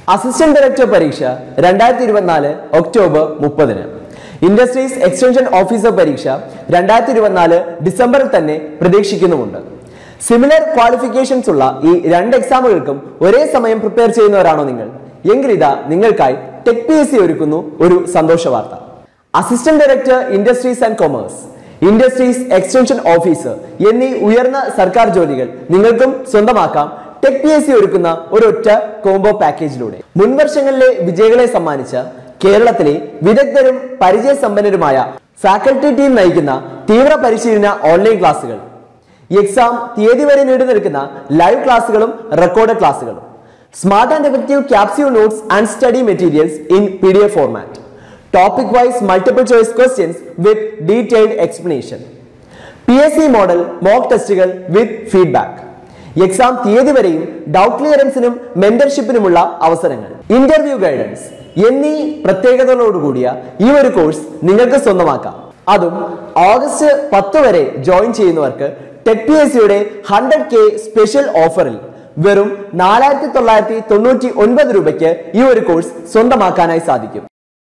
Assistant director പരീക്ഷ രണ്ടായിരത്തി ഇരുപത്തിനാല് ഒക്ടോബർ മുപ്പതിന് ഇൻഡസ്ട്രീസ് എക്സ്റ്റൻഷൻ ഓഫീസർ പരീക്ഷ രണ്ടായിരത്തി ഇരുപത്തിനാല് ഡിസംബറിൽ തന്നെ പ്രതീക്ഷിക്കുന്നുമുണ്ട് സിമിലർ ക്വാളിഫിക്കേഷൻസ് ഉള്ള ഈ രണ്ട് എക്സാമുകൾക്കും ഒരേ സമയം പ്രിപ്പയർ ചെയ്യുന്നവരാണോ നിങ്ങൾ എങ്കിലിതാ നിങ്ങൾക്കായി ടെക് പി എസ് സി ഒരുക്കുന്നു ഒരു സന്തോഷ വാർത്ത assistant director industries and commerce industries extension officer എന്നീ ഉയർന്ന സർക്കാർ ജോലികൾ നിങ്ങൾക്കും സ്വന്തമാക്കാം ടെക് പി എസ് സി ഒരുക്കുന്ന ഒരൊറ്റ കോംബോ പാക്കേജിലൂടെ മുൻവർഷങ്ങളിലെ വിജയികളെ സമ്മാനിച്ച കേരളത്തിലെ വിദഗ്ധരും പരിചയസമ്പന്നരുമായ ഫാക്കൽറ്റി ടീം നയിക്കുന്ന തീവ്ര പരിശീലന ഓൺലൈൻ ക്ലാസുകൾ എക്സാം തീയതി വരെ നീണ്ടു നിൽക്കുന്ന ലൈവ് ക്ലാസുകളും റെക്കോർഡ് ക്ലാസുകളും smart and effective capsule notes and study materials in P D F format topic wise multiple choice questions with detailed explanation P S C model mock ടെസ്റ്റുകൾ വിത്ത് ഫീഡ്ബാക്ക് എക്സാം തീയതി വരെയും doubt ക്ലിയറൻസിനും മെന്റർഷിപ്പിനുമുള്ള അവസരങ്ങൾ interview guidance എന്നീ പ്രത്യേകതകളോടുകൂടിയ ഈ ഒരു course നിങ്ങൾക്ക് സ്വന്തമാക്കാം അതും ഓഗസ്റ്റ് പത്ത് വരെ ജോയിൻ ചെയ്യുന്നവർക്ക് ടെക് പി എസ് സിയുടെ ഹൺഡ്രഡ് കെ സ്പെഷ്യൽ ഓഫറിൽ വെറും നാലായിരത്തി തൊള്ളായിരത്തി തൊണ്ണൂറ്റി ഒൻപത് രൂപയ്ക്ക് ഈ ഒരു കോഴ്സ് സ്വന്തമാക്കാനായി സാധിക്കും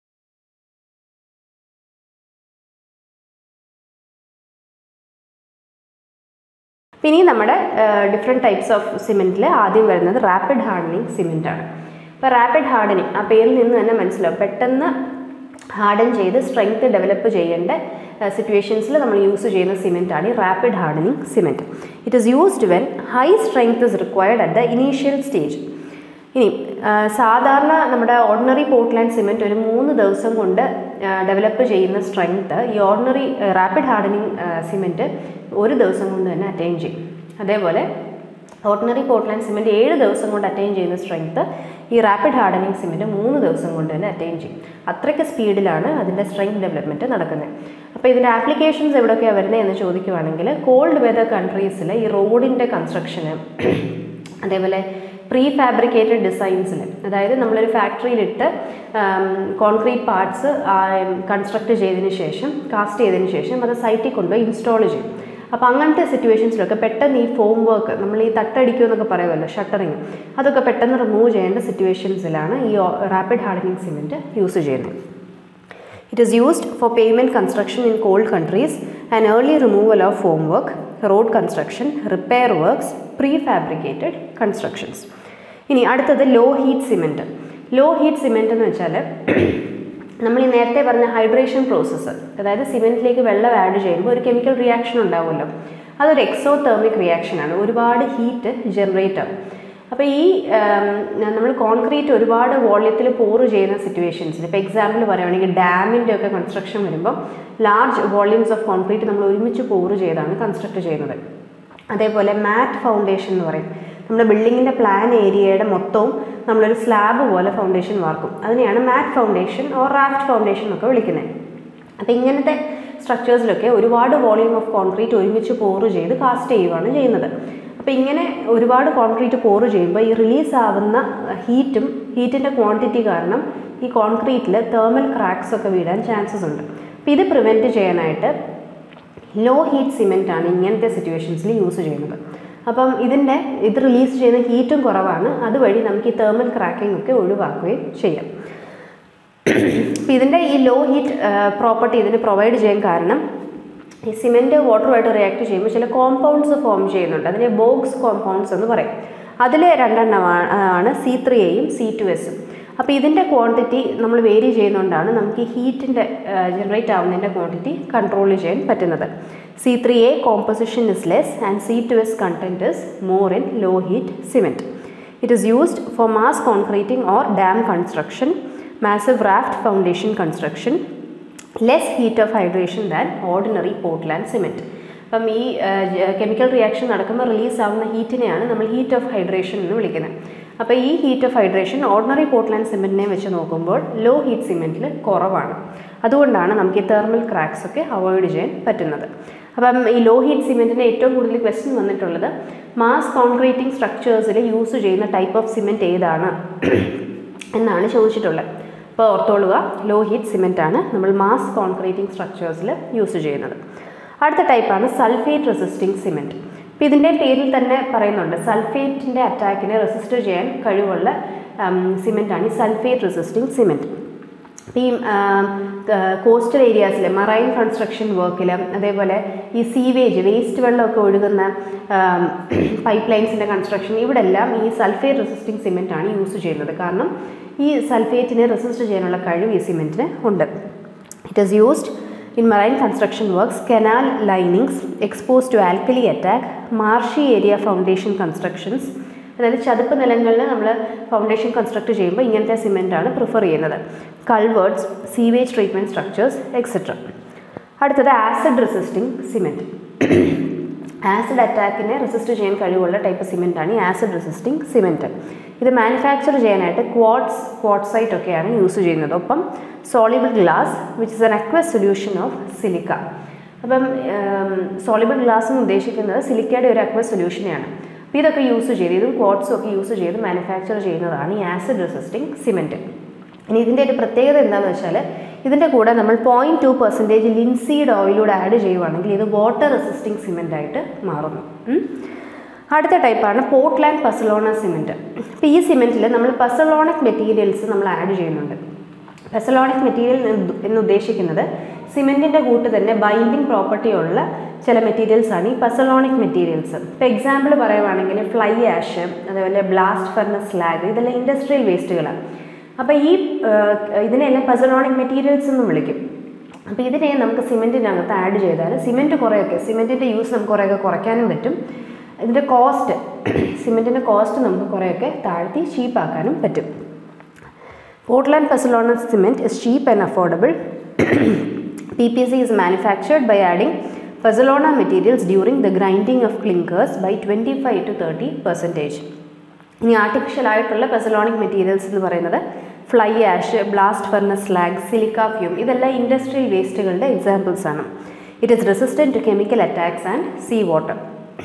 പിന്നെ ഈ നമ്മുടെ ഡിഫറെൻറ്റ് ടൈപ്സ് ഓഫ് സിമെൻറ്റിൽ ആദ്യം വരുന്നത് റാപ്പിഡ് ഹാർഡനിങ് സിമെൻ്റ് ആണ് ഇപ്പോൾ റാപ്പിഡ് ഹാർഡനിങ് ആ പേരിൽ നിന്ന് തന്നെ മനസ്സിലാവും പെട്ടെന്ന് ഹാർഡൻ ചെയ്ത് സ്ട്രെങ്ത് ഡെവലപ്പ് ചെയ്യേണ്ട സിറ്റുവേഷൻസിൽ നമ്മൾ യൂസ് ചെയ്യുന്ന സിമെൻ്റ് ആണ് ഈ rapid hardening cement it is used when high strength is required at the initial stage ഇനി ആ, സാധാരണ നമ്മുടെ ഓർഡിനറി പോർട്ട്ലാൻഡ് സിമെൻറ്റ് ഒരു മൂന്ന് ദിവസം കൊണ്ട് ഡെവലപ്പ് ചെയ്യുന്ന സ്ട്രെങ്ത് ഈ ഓർഡിനറി റാപ്പിഡ് ഹാർഡനിങ് സിമെൻറ്റ് ഒരു ദിവസം കൊണ്ട് തന്നെ അറ്റൈൻ ചെയ്യും അതേപോലെ ഓർഡിനറി പോർട്ട്ലാൻഡ് സിമെൻറ്റ് ഏഴ് ദിവസം കൊണ്ട് അറ്റൈൻ ചെയ്യുന്ന സ്ട്രെങ്ത് ഈ റാപ്പിഡ് ഹാർഡനിങ് സിമെൻറ്റ് മൂന്ന് ദിവസം കൊണ്ട് തന്നെ അറ്റൈൻ ചെയ്യും അത്രയ്ക്ക് സ്പീഡിലാണ് അതിൻ്റെ സ്ട്രെങ്ത് ഡെവലപ്മെൻറ്റ് നടക്കുന്നത് അപ്പോൾ ഇതിൻ്റെ ആപ്ലിക്കേഷൻസ് എവിടെയൊക്കെയാണ് വരുന്നത് എന്ന് ചോദിക്കുവാണെങ്കിൽ കോൾഡ് വെതർ കൺട്രീസിൽ ഈ റോഡിൻ്റെ കൺസ്ട്രക്ഷന് അതേപോലെ പ്രീ ഫാബ്രിക്കേറ്റഡ് ഡിസൈൻസിൽ അതായത് നമ്മളൊരു ഫാക്ടറിയിലിട്ട് കോൺക്രീറ്റ് പാർട്സ് കൺസ്ട്രക്ട് ചെയ്തതിന് ശേഷം കാസ്റ്റ് ചെയ്തതിന് ശേഷം അത് സൈറ്റിൽ കൊണ്ടുപോയി ഇൻസ്റ്റാൾ ചെയ്യും അപ്പോൾ അങ്ങനത്തെ സിറ്റുവേഷൻസിലൊക്കെ പെട്ടെന്ന് ഈ ഫോം വർക്ക് നമ്മൾ ഈ തട്ടടിക്കുക എന്നൊക്കെ പറയുമല്ലോ ഷട്ടറിങ് അതൊക്കെ പെട്ടെന്ന് റിമൂവ് ചെയ്യേണ്ട സിറ്റുവേഷൻസിലാണ് ഈ റാപ്പിഡ് ഹാർഡനിങ് സിമെൻറ്റ് യൂസ് ചെയ്യുന്നത് It is used for pavement construction in cold countries and early removal of formwork, road construction, repair works, prefabricated constructions. ഇനി അടുത്തത് low heat cement low heat cement എന്ന് വെച്ചാൽ നമ്മൾ ഈ നേരത്തെ പറഞ്ഞ ഹൈഡ്രേഷൻ പ്രോസസ്സ് അതായത് സിമെൻറ്റിലേക്ക് വെള്ളം ആഡ് ചെയ്യുമ്പോൾ ഒരു കെമിക്കൽ റിയാക്ഷൻ ഉണ്ടാവുമല്ലോ അതൊരു എക്സോ തെർമിക് റിയാക്ഷനാണ് ഒരുപാട് ഹീറ്റ് ജനറേറ്റ് ആവും അപ്പോൾ ഈ നമ്മൾ കോൺക്രീറ്റ് ഒരുപാട് വോള്യത്തിൽ പോറ് ചെയ്യുന്ന സിറ്റുവേഷൻസിൽ ഇപ്പോൾ എക്സാമ്പിൾ പറയുകയാണെങ്കിൽ ഡാമിൻ്റെ ഒക്കെ കൺസ്ട്രക്ഷൻ വരുമ്പോൾ ലാർജ് വോള്യൂംസ് ഓഫ് കോൺക്രീറ്റ് നമ്മൾ ഒരുമിച്ച് പോറ് ചെയ്താണ് കൺസ്ട്രക്ട് ചെയ്യുന്നത് അതേപോലെ മാറ്റ് ഫൗണ്ടേഷൻ എന്ന് പറയും നമ്മുടെ ബിൽഡിങ്ങിൻ്റെ പ്ലാൻ ഏരിയയുടെ മൊത്തവും നമ്മളൊരു സ്ലാബ് പോലെ ഫൗണ്ടേഷൻ വാർക്കും അതിനെയാണ് mat foundation or raft foundation എന്നൊക്കെ വിളിക്കുന്നത് അപ്പോൾ ഇങ്ങനത്തെ സ്ട്രക്ചേഴ്സിലൊക്കെ ഒരുപാട് വോളിയൂം ഓഫ് കോൺക്രീറ്റ് ഒരുമിച്ച് പോറ് ചെയ്ത് കാസ്റ്റ് ചെയ്യുകയാണ് ചെയ്യുന്നത് അപ്പോൾ ഇങ്ങനെ ഒരുപാട് കോൺക്രീറ്റ് പോറ് ചെയ്യുമ്പോൾ ഈ റിലീസ് ആവുന്ന ഹീറ്റും ഹീറ്റിൻ്റെ ക്വാണ്ടിറ്റി കാരണം ഈ കോൺക്രീറ്റിൽ തേർമൽ ക്രാക്സ് ഒക്കെ വീഴാൻ ചാൻസസ് ഉണ്ട് അപ്പോൾ ഇത് പ്രിവെൻറ്റ് ചെയ്യാനായിട്ട് ലോ ഹീറ്റ് സിമെൻ്റ് ആണ് ഇങ്ങനത്തെ സിറ്റുവേഷൻസിൽ യൂസ് ചെയ്യുന്നത് അപ്പം ഇതിൻ്റെ ഇത് റിലീസ് ചെയ്യുന്ന ഹീറ്റും കുറവാണ് അതുവഴി നമുക്ക് ഈ തേർമൽ ക്രാക്കിംഗ് ഒക്കെ ഒഴിവാക്കുകയും ചെയ്യാം അപ്പോൾ ഇതിൻ്റെ ഈ ലോ ഹീറ്റ് പ്രോപ്പർട്ടി ഇതിന് പ്രൊവൈഡ് ചെയ്യാൻ കാരണം ഈ സിമെൻറ്റ് വാട്ടറുമായിട്ട് റിയാക്ട് ചെയ്യുമ്പോൾ ചില കോമ്പൗണ്ട്സ് ഫോം ചെയ്യുന്നുണ്ട് അതിനെ ബോക്സ് കോമ്പൗണ്ട്സ് എന്ന് പറയും അതിൽ രണ്ടെണ്ണമാണ് ആണ് സി ത്രീ എയും സി ടു എസും അപ്പോൾ ഇതിൻ്റെ ക്വാണ്ടിറ്റി നമ്മൾ വേരി ചെയ്യുന്നതുകൊണ്ടാണ് നമുക്ക് ഈ ഹീറ്റിൻ്റെ ജനറേറ്റ് ആവുന്നതിൻ്റെ ക്വാണ്ടിറ്റി കൺട്രോൾ ചെയ്യാൻ പറ്റുന്നത് C three A composition is less and C two S content is more in low heat cement it is used for mass concreting or dam construction massive raft foundation construction less heat of hydration than ordinary Portland cement അപ്പം ഈ chemical reaction നടക്കുമ്പോൾ release ആവുന്ന ഹീറ്റിനെയാണ് നമ്മൾ heat of hydration എന്ന് വിളിക്കുന്നത് അപ്പോൾ ഈ heat of hydration ordinary Portland സിമെൻറ്റിനെ വെച്ച് നോക്കുമ്പോൾ ലോ ഹീറ്റ് സിമെൻറ്റിൽ കുറവാണ് അതുകൊണ്ടാണ് നമുക്ക് ഈ തെർമൽ ക്രാക്സ് ഒക്കെ അവോയ്ഡ് ചെയ്യാൻ പറ്റുന്നത് അപ്പം ഈ ലോ ഹീറ്റ് സിമെൻറ്റിന് ഏറ്റവും കൂടുതൽ ക്വസ്റ്റ്യൻ വന്നിട്ടുള്ളത് മാസ് കോൺക്രീറ്റിംഗ് സ്ട്രക്ചേഴ്സിൽ യൂസ് ചെയ്യുന്ന ടൈപ്പ് ഓഫ് സിമെൻറ്റ് ഏതാണ് എന്നാണ് ചോദിച്ചിട്ടുള്ളത് അപ്പോൾ ഓർത്തോളുക ലോ ഹീറ്റ് സിമെൻ്റ് ആണ് നമ്മൾ മാസ് കോൺക്രീറ്റിംഗ് സ്ട്രക്ചേഴ്സിൽ യൂസ് ചെയ്യുന്നത് അടുത്ത ടൈപ്പാണ് സൾഫേറ്റ് റെസിസ്റ്റിംഗ് സിമെൻറ്റ് അപ്പോൾ ഇതിൻ്റെ പേരിൽ തന്നെ പറയുന്നുണ്ട് സൾഫേറ്റിൻ്റെ അറ്റാക്കിനെ റെസിസ്റ്റ് ചെയ്യാൻ കഴിവുള്ള സിമെൻറ്റാണ് ഈ സൾഫേറ്റ് റെസിസ്റ്റിംഗ് സിമെൻറ്റ് ഈ കോസ്റ്റൽ ഏരിയാസിൽ മറൈൻ കൺസ്ട്രക്ഷൻ വർക്കിൽ അതേപോലെ ഈ സീവേജ് വേസ്റ്റ് വെള്ളമൊക്കെ ഒഴുകുന്ന പൈപ്പ് ലൈൻസിൻ്റെ കൺസ്ട്രക്ഷൻ ഇവിടെ എല്ലാം ഈ സൾഫേറ്റ് റെസിസ്റ്റിംഗ് സിമെൻ്റ് ആണ് യൂസ് ചെയ്യുന്നത് കാരണം ഈ സൾഫേറ്റിനെ റെസിസ്റ്റ് ചെയ്യാനുള്ള കഴിവ് ഈ സിമെൻറ്റിന് ഉണ്ട് it is used in marine construction works canal linings expose to alkali attack marshy area foundation constructions അതായത് ചതുപ്പ് നിലങ്ങളിൽ നമ്മൾ ഫൗണ്ടേഷൻ കൺസ്ട്രക്ട് ചെയ്യുമ്പോൾ ഇങ്ങനത്തെ സിമെൻ്റാണ് പ്രിഫർ ചെയ്യുന്നത് culverts sewage treatment structures etcetera അടുത്തത് ആസിഡ് റെസിസ്റ്റിംഗ് സിമെൻറ്റ് ആസിഡ് അറ്റാക്കിനെ റെസിസ്റ്റ് ചെയ്യാൻ കഴിവുള്ള ടൈപ്പ് സിമെൻ്റാണ് ഈ ആസിഡ് റെസിസ്റ്റിംഗ് സിമെൻറ്റ് ഇത് മാനുഫാക്ചർ ചെയ്യാനായിട്ട് ക്വാഡ്സ് ക്വാഡ്സൈറ്റ് ഒക്കെയാണ് യൂസ് ചെയ്യുന്നത് ഒപ്പം soluble glass which is an aqueous solution of silica അപ്പം സോളിബിൾ ഗ്ലാസ് എന്ന് ഉദ്ദേശിക്കുന്നത് സിലിക്കയുടെ ഒരു അക്വസ് സൊല്യൂഷനെയാണ് അപ്പോൾ ഇതൊക്കെ യൂസ് ചെയ്ത് ഇതും ക്വാഡ്സും ഒക്കെ യൂസ് ചെയ്ത് മാനുഫാക്ചർ ചെയ്യുന്നതാണ് ഈ ആസിഡ് റെസിസ്റ്റിംഗ് സിമെൻറ്റ് ഇനി ഇതിൻ്റെ ഒരു പ്രത്യേകത എന്താണെന്ന് വെച്ചാൽ ഇതിൻ്റെ കൂടെ നമ്മൾ പോയിൻറ്റ് ടു പെർസെൻറ്റേജ് ലിൻസീഡ് ഓയിലൂടെ ആഡ് ചെയ്യുവാണെങ്കിൽ ഇത് വാട്ടർ റെസിസ്റ്റിംഗ് സിമെൻ്റ് ആയിട്ട് മാറുന്നു ഉം. അടുത്ത ടൈപ്പാണ് പോർട്ട്ലാൻഡ് പസലോണ സിമെൻറ്റ് അപ്പോൾ ഈ സിമെൻറ്റിൽ നമ്മൾ പസലോണിക് മെറ്റീരിയൽസ് നമ്മൾ ആഡ് ചെയ്യുന്നുണ്ട് പെസലോണിക് മെറ്റീരിയൽ എന്ന് ഉദ്ദേശിക്കുന്നത് സിമെൻറ്റിൻ്റെ കൂട്ട് തന്നെ ബൈൻഡിങ് പ്രോപ്പർട്ടി ഉള്ള ചില മെറ്റീരിയൽസ് ആണ് ഈ പസലോണിക് മെറ്റീരിയൽസ് ഇപ്പോൾ എക്സാമ്പിൾ പറയുവാണെങ്കിൽ ഫ്ലൈ ആഷ് അതേപോലെ ബ്ലാസ്റ്റ് ഫർണസ് സ്ലാഗ് ഇതെല്ലാം ഇൻഡസ്ട്രിയൽ വേസ്റ്റുകളാണ് അപ്പോൾ ഈ ഏഹ്, ഇതിനെല്ലാം പസലോണിക് മെറ്റീരിയൽസ് എന്നും വിളിക്കും അപ്പോൾ ഇതിനെ നമുക്ക് സിമെൻറ്റിനകത്ത് ആഡ് ചെയ്താൽ സിമെൻറ്റ് കുറേയൊക്കെ സിമെൻറ്റിൻ്റെ യൂസ് നമുക്ക് കുറേയൊക്കെ കുറയ്ക്കാനും പറ്റും ഇതിൻ്റെ കോസ്റ്റ് സിമെൻറ്റിൻ്റെ കോസ്റ്റ് നമുക്ക് കുറേയൊക്കെ താഴ്ത്തി ചീപ്പാക്കാനും പറ്റും Portland Pozzolana cement is cheap and affordable. PPC is manufactured by adding Pozzolana materials during the grinding of clinkers by 25 to 30 percentage. ഇനി ആർട്ടിഫിഷ്യൽ ആയിട്ടുള്ള പെസലോണിക് മെറ്റീരിയൽസ് എന്ന് പറയുന്നത് fly ash blast furnace slag silica fume ഇതെല്ലാം industrial വേസ്റ്റുകളുടെ examples ആണ് it is resistant to chemical attacks and sea water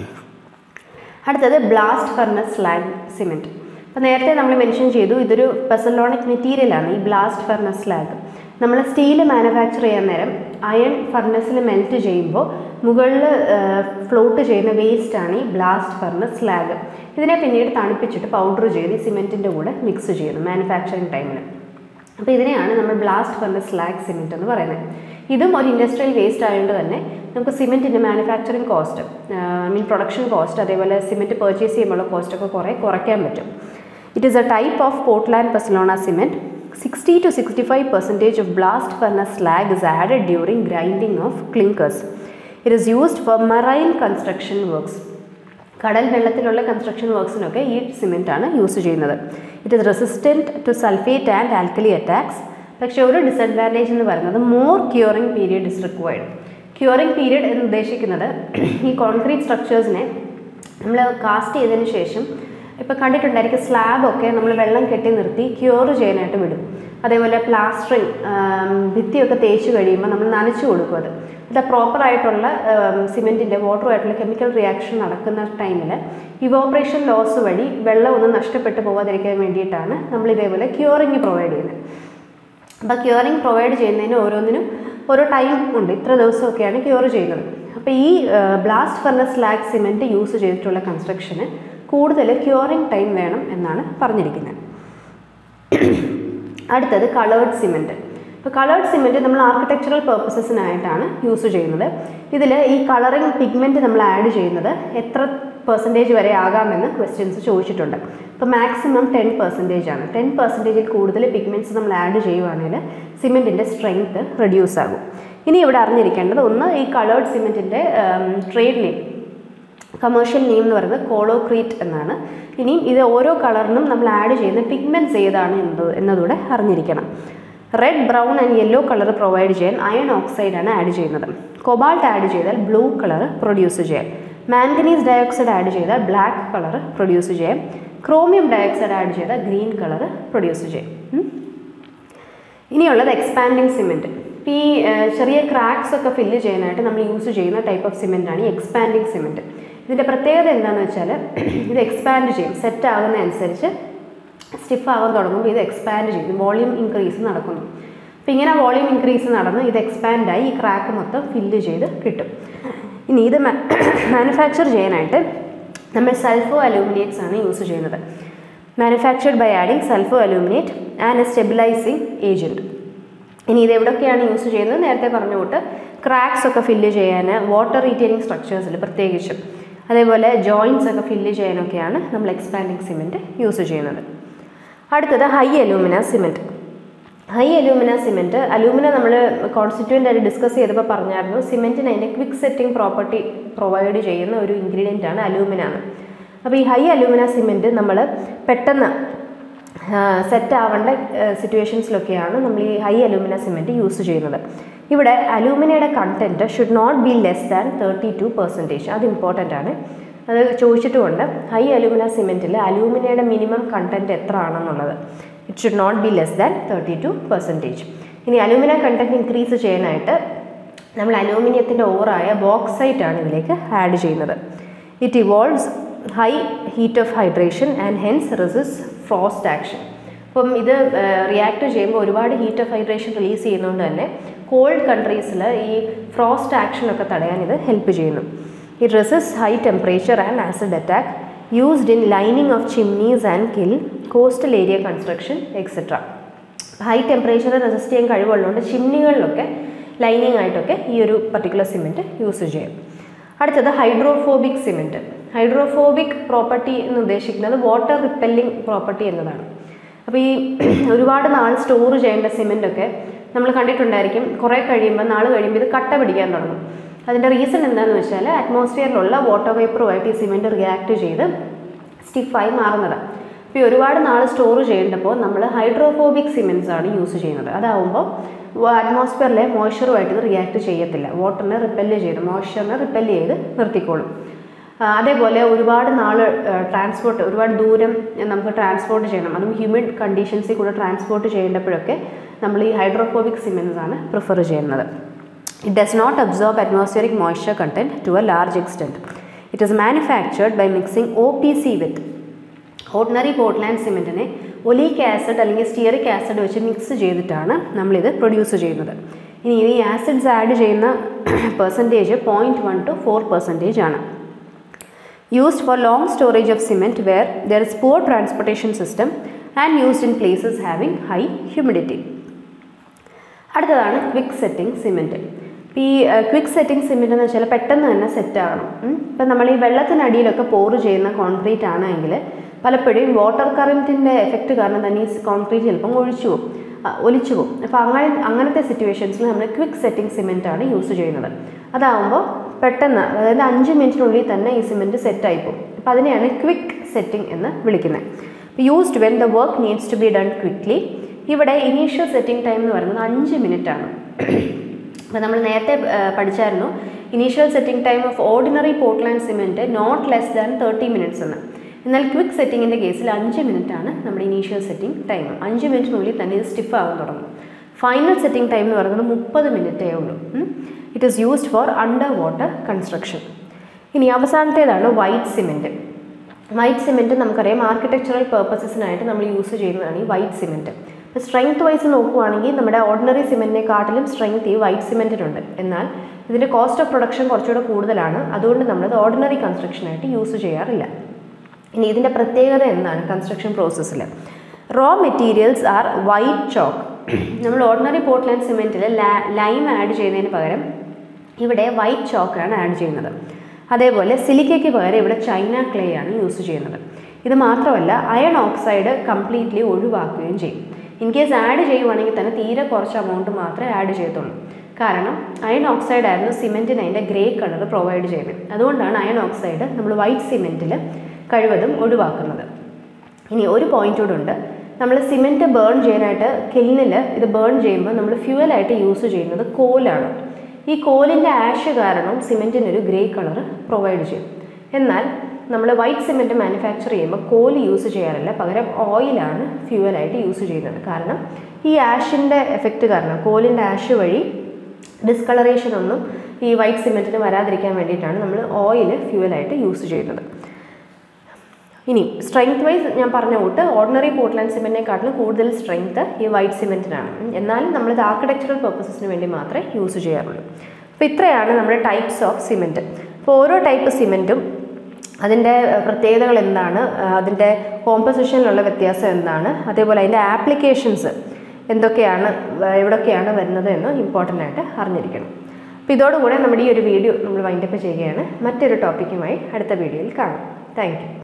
അടുത്തത് blast furnace slag cement അപ്പോൾ നേരത്തെ നമ്മൾ മെൻഷൻ ചെയ്തു ഇതൊരു പെസലോണിക് മെറ്റീരിയലാണ് ഈ ബ്ലാസ്റ്റ് ഫർണസ് സ്ലാഗ് നമ്മൾ സ്റ്റീൽ മാനുഫാക്ചർ ചെയ്യാൻ നേരം അയൺ ഫർണസിൽ മെൽറ്റ് ചെയ്യുമ്പോൾ മുകളിൽ ഫ്ലോട്ട് ചെയ്യുന്ന വേസ്റ്റാണ് ഈ ബ്ലാസ്റ്റ് ഫർണസ് സ്ലാഗ് ഇതിനെ പിന്നീട് തണുപ്പിച്ചിട്ട് പൗഡർ ചെയ്ത് ഈ സിമെൻറ്റിൻ്റെ കൂടെ മിക്സ് ചെയ്യുന്നു മാനുഫാക്ചറിങ് ടൈമിൽ അപ്പോൾ ഇതിനെയാണ് നമ്മൾ ബ്ലാസ്റ്റ് ഫർണസ് സ്ലാഗ് സിമെൻറ്റ് എന്ന് പറയുന്നത് ഇതും ഒരു ഇൻഡസ്ട്രിയൽ വേസ്റ്റ് ആയതുകൊണ്ട് തന്നെ നമുക്ക് സിമെൻറ്റിൻ്റെ manufacturing cost I mean production cost അതേപോലെ സിമെൻറ്റ് പർച്ചേസ് ചെയ്യുമ്പോഴുള്ള കോസ്റ്റൊക്കെ കുറേ കുറയ്ക്കാൻ പറ്റും it is a type of Portland pozzolana cement sixty to sixty five percentage of blast furnace slag is added during grinding of clinkers it is used for marine construction works കടൽ വെള്ളത്തിലുള്ള construction വർക്ക്സിനൊക്കെ ഈ cement ആണ് use ചെയ്യുന്നത് it is resistant to sulphate and alkali attacks പക്ഷേ ഒരു disadvantage എന്ന് പറയുന്നത് more curing period is required curing period എന്ന് ഉദ്ദേശിക്കുന്നത് ഈ കോൺക്രീറ്റ് സ്ട്രക്ചേഴ്സിനെ നമ്മൾ കാസ്റ്റ് ചെയ്തതിന് ശേഷം ഇപ്പോൾ കണ്ടിട്ടുണ്ടായിരിക്കും സ്ലാബൊക്കെ നമ്മൾ വെള്ളം കെട്ടി നിർത്തി ക്യൂർ ചെയ്യാനായിട്ട് വിടും അതേപോലെ പ്ലാസ്റ്ററിങ് ഭിത്തിയൊക്കെ തേച്ച് കഴിയുമ്പോൾ നമ്മൾ നനച്ചു കൊടുക്കും അത് ഇത് പ്രോപ്പറായിട്ടുള്ള സിമെൻറ്റിൻ്റെ വാട്ടറുമായിട്ടുള്ള കെമിക്കൽ റിയാക്ഷൻ നടക്കുന്ന ടൈമിൽ ഇവോപ്പറേഷൻ ലോസ് വഴി വെള്ളം ഒന്നും നഷ്ടപ്പെട്ടു പോകാതിരിക്കാൻ വേണ്ടിയിട്ടാണ് നമ്മൾ ഇതേപോലെ ക്യൂറിങ് പ്രൊവൈഡ് ചെയ്യുന്നത് അപ്പോൾ ക്യൂറിങ് പ്രൊവൈഡ് ചെയ്യുന്നതിന് ഓരോന്നിനും ഓരോ ടൈം ഉണ്ട് ഇത്ര ദിവസമൊക്കെയാണ് ക്യൂർ ചെയ്യുന്നത് അപ്പോൾ ഈ blast furnace slag cement use ചെയ്തിട്ടുള്ള കൺസ്ട്രക്ഷന് കൂടുതൽ ക്യൂറിങ് ടൈം വേണം എന്നാണ് പറഞ്ഞിരിക്കുന്നത് അടുത്തത് കളേർഡ് സിമെൻറ്റ് ഇപ്പോൾ കളേർഡ് സിമെൻറ്റ് നമ്മൾ ആർക്കിടെക്ചറൽ പർപ്പസസിനായിട്ടാണ് യൂസ് ചെയ്യുന്നത് ഇതിൽ ഈ കളറിങ് പിഗ്മെൻറ്റ് നമ്മൾ ആഡ് ചെയ്യുന്നത് എത്ര പെർസെൻറ്റേജ് വരെ ആകാമെന്ന് ക്വസ്റ്റ്യൻസ് ചോദിച്ചിട്ടുണ്ട് ഇപ്പോൾ മാക്സിമം ടെൻ പെർസെൻറ്റേജ് ആണ് ടെൻ പെർസെൻറ്റേജിൽ കൂടുതൽ പിഗ്മെൻറ്റ്സ് നമ്മൾ ആഡ് ചെയ്യുവാണെങ്കിൽ സിമെൻറ്റിൻ്റെ സ്ട്രെങ്ത് റെഡ്യൂസ് ആകും ഇനി ഇവിടെ അറിഞ്ഞിരിക്കേണ്ടത് ഒന്ന് ഈ കളേർഡ് സിമെൻറ്റിൻ്റെ ട്രേഡ് നെയിം കമേഴ്ഷ്യൽ നെയിം എന്ന് പറയുന്നത് കോളോക്രീറ്റ് എന്നാണ് ഇനിയും ഇത് ഓരോ കളറിനും നമ്മൾ ആഡ് ചെയ്യുന്ന പിഗ്മെൻറ്റ്സ് ഏതാണ് എന്നത് എന്നതൂടെ അറിഞ്ഞിരിക്കണം red brown and yellow colour provide ചെയ്യാൻ അയൺ ഓക്സൈഡാണ് ആഡ് ചെയ്യുന്നത് കൊബാൾട്ട് ആഡ് ചെയ്താൽ ബ്ലൂ കളർ പ്രൊഡ്യൂസ് ചെയ്യാം മാംഗനീസ് ഡയോക്സൈഡ് ആഡ് ചെയ്താൽ ബ്ലാക്ക് കളർ പ്രൊഡ്യൂസ് ചെയ്യാം ക്രോമിയം ഡയോക്സൈഡ് ആഡ് ചെയ്താൽ ഗ്രീൻ കളർ പ്രൊഡ്യൂസ് ചെയ്യും ഉം. ഇനിയുള്ളത് എക്സ്പാൻഡിങ് സിമെൻറ്റ് ഇപ്പോൾ ഈ ഏഹ്, ചെറിയ ക്രാക്സ് ഒക്കെ ഫില്ല് ചെയ്യാനായിട്ട് നമ്മൾ യൂസ് ചെയ്യുന്ന ടൈപ്പ് ഓഫ് സിമെൻ്റ് ആണ് ഈ എക്സ്പാൻഡിങ് സിമെൻറ്റ് ഇതിൻ്റെ പ്രത്യേകത എന്താണെന്ന് വെച്ചാൽ ഇത് എക്സ്പാൻഡ് ചെയ്യും സെറ്റ് ആകുന്നതനുസരിച്ച് സ്റ്റിഫ് ആകാൻ തുടങ്ങുമ്പോൾ ഇത് എക്സ്പാൻഡ് ചെയ്യും വോളിയം ഇൻക്രീസ് നടക്കുന്നു അപ്പോൾ ഇങ്ങനെ വോളിയം ഇൻക്രീസ് നടന്ന് ഇത് എക്സ്പാൻഡായി ഈ ക്രാക്ക് മൊത്തം ഫില്ല് ചെയ്ത് കിട്ടും ഇനി ഇത് മാനുഫാക്ചർ ചെയ്യാനായിട്ട് നമ്മൾ സൾഫോ അലൂമിനേറ്റ്സ് ആണ് യൂസ് ചെയ്യുന്നത് manufactured by adding sulphur aluminate and a stabilising agent ഇനി ഇത് എവിടെയൊക്കെയാണ് യൂസ് ചെയ്യുന്നത് നേരത്തെ പറഞ്ഞ കൂട്ട് ക്രാക്സ് ഒക്കെ ഫില്ല് ചെയ്യാൻ വാട്ടർ റീറ്റെയിനിങ് സ്ട്രക്ചേഴ്സിൽ പ്രത്യേകിച്ചും അതേപോലെ ജോയിൻറ്റ്സ് ഒക്കെ ഫില്ല് ചെയ്യാനൊക്കെയാണ് നമ്മൾ എക്സ്പാൻഡിങ് സിമെൻറ്റ് യൂസ് ചെയ്യുന്നത് അടുത്തത് high alumina cement high alumina cement alumina നമ്മൾ കോൺസ്റ്റിറ്റ്യൂൻ്റ് ആയിട്ട് ഡിസ്കസ് ചെയ്തപ്പോൾ പറഞ്ഞായിരുന്നു സിമെൻറ്റിന് അതിൻ്റെ ക്വിക്ക് സെറ്റിംഗ് പ്രോപ്പർട്ടി പ്രൊവൈഡ് ചെയ്യുന്ന ഒരു ഇൻഗ്രീഡിയൻ്റ് ആണ് അലൂമിന എന്ന് അപ്പോൾ ഈ ഹൈ അലൂമിന സിമെൻറ്റ് നമ്മൾ പെട്ടെന്ന് സെറ്റ് ആവേണ്ട സിറ്റുവേഷൻസിലൊക്കെയാണ് നമ്മൾ ഈ ഹൈ അലൂമിന സിമെൻറ്റ് യൂസ് ചെയ്യുന്നത് ഇവിടെ അലൂമിനയുടെ content should not be less than thirty two percentage അത് ഇമ്പോർട്ടൻ്റ് ആണ് അത് ചോദിച്ചിട്ടുമുണ്ട് ഹൈ അലൂമിന സിമെൻറ്റിൽ അലൂമിനയുടെ മിനിമം കണ്ടൻറ്റ് എത്ര ആണെന്നുള്ളത് it should not be less than thirty two percentage ഇനി അലൂമിന കണ്ടൻറ്റ് ഇൻക്രീസ് ചെയ്യാനായിട്ട് നമ്മൾ അലൂമിനിയത്തിൻ്റെ ഓവറായ ബോക്സൈറ്റ് ആണ് ഇതിലേക്ക് ആഡ് ചെയ്യുന്നത് it evolves high heat of hydration and hence resists frost action അപ്പം ഇത് റിയാക്ട് ചെയ്യുമ്പോൾ ഒരുപാട് ഹീറ്റ് ഓഫ് ഹൈഡ്രേഷൻ റിലീസ് ചെയ്യുന്നതുകൊണ്ട് തന്നെ കോൾഡ് കൺട്രീസിൽ ഈ ഫ്രോസ്റ്റ് ആക്ഷനൊക്കെ തടയാൻ ഇത് ഹെൽപ്പ് ചെയ്യുന്നു it resists high temperature and acid attack used in lining of chimneys and kiln coastal area construction etcetera high temperature resist ചെയ്യാൻ കഴിവുള്ളതുകൊണ്ട് ചിമ്നികളിലൊക്കെ ലൈനിങ് ആയിട്ടൊക്കെ ഈ ഒരു പർട്ടിക്കുലർ സിമെൻറ്റ് യൂസ് ചെയ്യും അടുത്തത് ഹൈഡ്രോഫോബിക് സിമെൻറ്റ് ഹൈഡ്രോഫോബിക് പ്രോപ്പർട്ടി എന്ന് ഉദ്ദേശിക്കുന്നത് വാട്ടർ റിപ്പല്ലിംഗ് പ്രോപ്പർട്ടി എന്നതാണ് അപ്പോൾ ഈ ഒരുപാട് നാൾ സ്റ്റോർ ചെയ്യേണ്ട സിമെൻ്റൊക്കെ നമ്മൾ കണ്ടിട്ടുണ്ടായിരിക്കും കുറേ കഴിയുമ്പോൾ നാൾ കഴിയുമ്പോൾ ഇത് കട്ട പിടിക്കാൻ തുടങ്ങും അതിൻ്റെ റീസൺ എന്താണെന്ന് വെച്ചാൽ അറ്റ്മോസ്ഫിയറിലുള്ള വാട്ടർ വേപ്പറുമായിട്ട് ഈ സിമെൻറ്റ് റിയാക്ട് ചെയ്ത് സ്റ്റിഫായി മാറുന്നത് അപ്പോൾ ഈ ഒരുപാട് നാൾ സ്റ്റോർ ചെയ്യേണ്ടപ്പോൾ നമ്മൾ ഹൈഡ്രോഫോബിക് സിമെൻറ്റ്സ് ആണ് യൂസ് ചെയ്യുന്നത് അതാവുമ്പോൾ അറ്റ്മോസ്ഫിയറിലെ മോയ്സ്ചറുമായിട്ട് ഇത് റിയാക്ട് ചെയ്യത്തില്ല വാട്ടറിനെ റിപ്പല്ല് ചെയ്ത് മോയ്സ്ചറിനെ റിപ്പല്ല് ചെയ്ത് നിർത്തിക്കോളും അതേപോലെ ഒരുപാട് നാൾ ട്രാൻസ്പോർട്ട് ഒരുപാട് ദൂരം നമുക്ക് ട്രാൻസ്പോർട്ട് ചെയ്യണം അതും ഹ്യൂമിഡ് കണ്ടീഷൻസിൽ കൂടെ ട്രാൻസ്പോർട്ട് ചെയ്യേണ്ടപ്പോഴൊക്കെ നമ്മൾ ഈ ഹൈഡ്രോഫോബിക് സിമെൻറ്റ്സ് ആണ് പ്രിഫർ ചെയ്യുന്നത് it does not absorb atmospheric moisture content to a large extent it is manufactured by mixing O P C with ordinary Portland സിമെൻറ്റിനെ ഒലീക്ക് ആസിഡ് അല്ലെങ്കിൽ സ്റ്റിയറിക് ആസിഡ് വെച്ച് mix ചെയ്തിട്ടാണ് നമ്മളിത് പ്രൊഡ്യൂസ് ചെയ്യുന്നത് ഇനി ഈ ആസിഡ്സ് ആഡ് ചെയ്യുന്ന percentage point one two four percentage ആണ് used for long storage of cement where there is poor transportation system and used in places having high humidity. അടുത്തതാണ് quick setting cement ഈ quick setting cement എന്ന് വെച്ചാൽ പെട്ടെന്ന് തന്നെ set ആകണം ഇപ്പം നമ്മൾ ഈ വെള്ളത്തിനടിയിലൊക്കെ പോറ് ചെയ്യുന്ന കോൺക്രീറ്റ് ആണെങ്കിൽ പലപ്പോഴും വാട്ടർ കറൻറ്റിൻ്റെ എഫക്റ്റ് കാരണം തന്നെ ഈ കോൺക്രീറ്റ് ചിലപ്പം ഒഴിച്ചു പോകും ഒലിച്ചു പോകും അപ്പോൾ അങ്ങനെ അങ്ങനത്തെ സിറ്റുവേഷൻസിൽ നമ്മൾ ക്വിക്ക് സെറ്റിംഗ് സിമെൻ്റ് ആണ് യൂസ് ചെയ്യുന്നത് അതാവുമ്പോൾ പെട്ടെന്ന് അതായത് അഞ്ച് മിനിറ്റിനുള്ളിൽ തന്നെ ഈ സിമെൻറ്റ് സെറ്റായി പോകും അപ്പോൾ അതിനെയാണ് ക്വിക്ക് സെറ്റിംഗ് എന്ന് വിളിക്കുന്നത് used when the work needs to be done quickly ഇവിടെ ഇനീഷ്യൽ സെറ്റിംഗ് ടൈം എന്ന് പറയുന്നത് അഞ്ച് മിനിറ്റ് ആണ് അപ്പോൾ നമ്മൾ നേരത്തെ പഠിച്ചായിരുന്നു initial setting time of ordinary Portland cement not less than thirty minutes എന്ന് എന്നാൽ ക്വിക്ക് സെറ്റിങ്ങിൻ്റെ കേസിൽ അഞ്ച് മിനിറ്റ് ആണ് നമ്മുടെ ഇനീഷ്യൽ സെറ്റിംഗ് ടൈം അഞ്ച് മിനിറ്റിനുള്ളിൽ തന്നെ ഇത് സ്റ്റിഫ് ആകാൻ തുടങ്ങും ഫൈനൽ സെറ്റിംഗ് ടൈം എന്ന് പറയുന്നത് മുപ്പത് മിനിറ്റേ ഉള്ളൂ it is used for under water construction ഇനി അവസാനത്തേതാണ് വൈറ്റ് സിമെൻറ്റ് വൈറ്റ് സിമെൻറ്റ് നമുക്കറിയാം ആർക്കിടെക്ചറൽ പേർപ്പസസിനായിട്ട് നമ്മൾ യൂസ് ചെയ്യുന്നതാണ് ഈ വൈറ്റ് സിമെൻറ്റ് ഇപ്പോൾ സ്ട്രെങ്ത് വൈസ് നോക്കുവാണെങ്കിൽ നമ്മുടെ ഓർഡിനറി സിമെൻറ്റിനെക്കാട്ടിലും സ്ട്രെങ്ത് ഈ വൈറ്റ് സിമെൻറ്റിനുണ്ട് എന്നാൽ ഇതിൻ്റെ കോസ്റ്റ് ഓഫ് പ്രൊഡക്ഷൻ കുറച്ചുകൂടെ കൂടുതലാണ് അതുകൊണ്ട് നമ്മളത് ഓർഡിനറി കൺസ്ട്രക്ഷനായിട്ട് യൂസ് ചെയ്യാറില്ല ഇനി ഇതിൻ്റെ പ്രത്യേകത എന്താണ് കൺസ്ട്രക്ഷൻ പ്രോസസ്സിൽ raw materials are white chalk നമ്മൾ ഓർഡിനറി പോർട്ട്ലാൻഡ് സിമെൻറ്റിൽ ലൈം ആഡ് ചെയ്യുന്നതിന് പകരം ഇവിടെ വൈറ്റ് ചോക്കാണ് ആഡ് ചെയ്യുന്നത് അതേപോലെ സിലിക്കയ്ക്ക് പകരം ഇവിടെ ചൈന ക്ലേ ആണ് യൂസ് ചെയ്യുന്നത് ഇത് മാത്രമല്ല അയൺ ഓക്സൈഡ് കംപ്ലീറ്റ്ലി ഒഴിവാക്കുകയും ചെയ്യും ഇൻ കേസ് ആഡ് ചെയ്യുവാണെങ്കിൽ തന്നെ തീരെ കുറച്ച് എമൗണ്ട് മാത്രമേ ആഡ് ചെയ്യത്തുള്ളൂ കാരണം അയൺ ഓക്സൈഡ് ആയിരുന്നു സിമെൻറ്റിന് അതിൻ്റെ ഗ്രേ കളർ പ്രൊവൈഡ് ചെയ്യുന്നത് അതുകൊണ്ടാണ് അയൺ ഓക്സൈഡ് നമ്മൾ വൈറ്റ് സിമെൻറ്റിൽ കഴിവതും ഒഴിവാക്കുന്നത് ഇനി ഒരു പോയിന്റ് കൂടെ ഉണ്ട് നമ്മൾ സിമെൻറ്റ് ബേൺ ചെയ്യാനായിട്ട് കില്ലിൽ ഇത് ബേൺ ചെയ്യുമ്പോൾ നമ്മൾ ഫ്യൂവലായിട്ട് യൂസ് ചെയ്യുന്നത് കോലാണ് ഈ കോലിൻ്റെ ആഷ് കാരണം സിമെൻറ്റിനൊരു ഗ്രേ കളർ പ്രൊവൈഡ് ചെയ്യും എന്നാൽ നമ്മൾ വൈറ്റ് സിമെൻറ്റ് മാനുഫാക്ചർ ചെയ്യുമ്പോൾ കോല് യൂസ് ചെയ്യാറില്ല പകരം ഓയിലാണ് ഫ്യൂവലായിട്ട് യൂസ് ചെയ്യുന്നത് കാരണം ഈ ആഷിൻ്റെ എഫക്റ്റ് കാരണം കോലിൻ്റെ ആഷ് വഴി ഡിസ്കളറേഷൻ ഒന്നും ഈ വൈറ്റ് സിമെൻറ്റിന് വരാതിരിക്കാൻ വേണ്ടിയിട്ടാണ് നമ്മൾ ഓയിൽ ഫ്യൂവലായിട്ട് യൂസ് ചെയ്യുന്നത് ഇനി സ്ട്രെങ്ത് വൈസ് ഞാൻ പറഞ്ഞ കൂട്ട് ഓർഡിനറി പോർട്ട്ലാൻഡ് സിമെൻറ്റിനെക്കാട്ടിലും കൂടുതൽ സ്ട്രെങ്ത് ഈ വൈറ്റ് സിമെൻറ്റിനാണ് എന്നാലും നമ്മളിത് ആർക്കിടെക്ചറൽ പർപ്പസസിന് വേണ്ടി മാത്രമേ യൂസ് ചെയ്യാറുള്ളൂ അപ്പോൾ ഇത്രയാണ് നമ്മുടെ ടൈപ്സ് ഓഫ് സിമെൻറ്റ് അപ്പോൾ ഓരോ ടൈപ്പ് സിമെൻറ്റും അതിൻ്റെ ഏഹ്, പ്രത്യേകതകൾ എന്താണ് ഏഹ്, അതിൻ്റെ കോമ്പസിഷനിലുള്ള വ്യത്യാസം എന്താണ് അതേപോലെ അതിൻ്റെ ആപ്ലിക്കേഷൻസ് എന്തൊക്കെയാണ് ഏഹ്, എവിടൊക്കെയാണ് വരുന്നത് എന്ന് ഇമ്പോർട്ടൻ്റ് ആയിട്ട് അറിഞ്ഞിരിക്കണം അപ്പോൾ ഇതോടുകൂടെ നമ്മുടെ ഈ ഒരു വീഡിയോ നമ്മൾ വൈൻഡപ്പ് ചെയ്യുകയാണ് മറ്റൊരു ടോപ്പിക്കുമായി അടുത്ത വീഡിയോയിൽ കാണാം താങ്ക് യു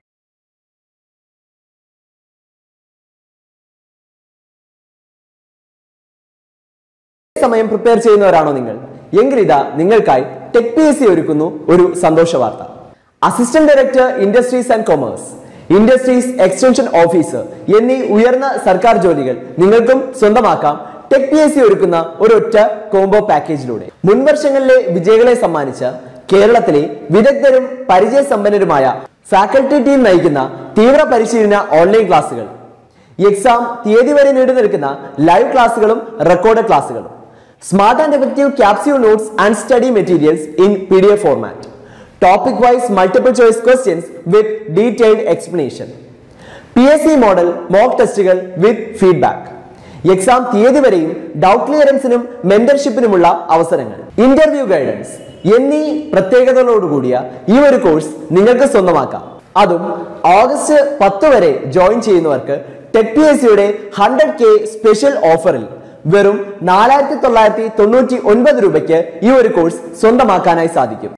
സമയം പ്രിപ്പയർ ചെയ്യുന്നവരാണോ നിങ്ങൾ എങ്കിൽ ഇതാ നിങ്ങൾക്കായി ടെക് പി എസ് സി ഒരുക്കുന്നു ഒരു സന്തോഷ വാർത്ത assistant director industries and commerce industries extension officer എന്നീ ഉയർന്ന സർക്കാർ ജോലികൾ നിങ്ങൾക്കും സ്വന്തമാക്കാം ടെക് പി എസ് സി ഒരുക്കുന്ന ഒരൊറ്റ കോംബോ പാക്കേജിലൂടെ മുൻവർഷങ്ങളിലെ വിജയികളെ സമ്മാനിച്ച കേരളത്തിലെ വിദഗ്ധരും പരിചയസമ്പന്നരുമായ ഫാക്കൽറ്റി ടീം നയിക്കുന്ന തീവ്ര പരിശീലന ഓൺലൈൻ ക്ലാസുകൾ എക്സാം തീയതി വരെ നീണ്ടു നിൽക്കുന്ന ലൈവ് ക്ലാസ്സുകളും റെക്കോർഡ് ക്ലാസ്സുകളും smart and effective capsule notes and study materials in P D F format topic wise multiple choice questions with detailed explanation P S C model mock ടെസ്റ്റുകൾ വിത്ത് ഫീഡ്ബാക്ക് എക്സാം തീയതി വരെയും doubt ക്ലിയറൻസിനും മെന്റർഷിപ്പിനുമുള്ള അവസരങ്ങൾ interview guidance എന്നീ പ്രത്യേകതകളോടുകൂടിയ ഈ ഒരു course നിങ്ങൾക്ക് സ്വന്തമാക്കാം അതും ഓഗസ്റ്റ് പത്ത് വരെ ജോയിൻ ചെയ്യുന്നവർക്ക് ടെക് പി എസ് സിയുടെ ഹൺഡ്രഡ് കെ സ്പെഷ്യൽ ഓഫറിൽ വെറും നാലായിരത്തി തൊള്ളായിരത്തി തൊണ്ണൂറ്റി ഒൻപത് രൂപയ്ക്ക് ഈ ഒരു കോഴ്സ് സ്വന്തമാക്കാനായി സാധിക്കും